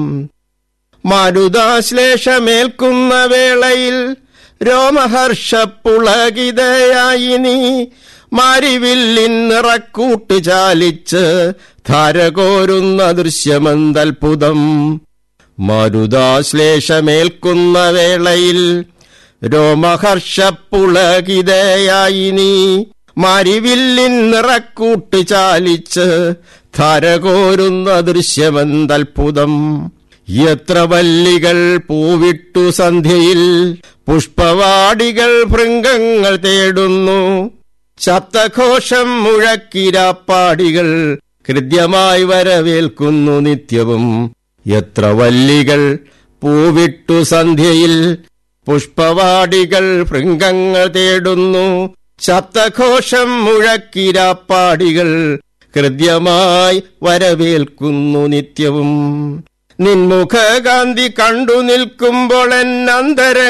മാരുതാശ്ലേഷമേൽക്കുന്ന വേളയിൽ രോമഹർഷപ്പുളകിതയായി നീ മാരിവില്ലിൻ നിറക്കൂട്ട് ചാലിച്ച് ധാരകോരുന്ന ദൃശ്യമെന്തത്ഭുതം മാരുതാശ്ലേഷമേൽക്കുന്ന വേളയിൽ രോമഹർഷപ്പുളകിതയായി നീ മാരിവില്ലിൻ നിറക്കൂട്ട് ചാലിച്ച് ധരകോരുന്ന ദൃശ്യമെന്തത്ഭുതം എത്ര വല്ലികൾ പൂവിട്ടു സന്ധ്യയിൽ പുഷ്പവാടികൾ ഭൃംഗങ്ങൾ തേടുന്നു ശബ്ദഘോഷം മുഴക്കിരാപ്പാടികൾ ഹൃദ്യമായി വരവേൽക്കുന്നു നിത്യവും എത്ര വല്ലികൾ പൂവിട്ടു സന്ധ്യയിൽ പുഷ്പവാടികൾ ഭൃംഗങ്ങൾ തേടുന്നു ശബ്ദഘോഷം മുഴക്കിരാപ്പാടികൾ ഹൃദ്യമായി വരവേൽക്കുന്നു നിത്യവും നിൻമുഖകാന്തി കണ്ടു നിൽക്കുമ്പോൾ എന്നന്തര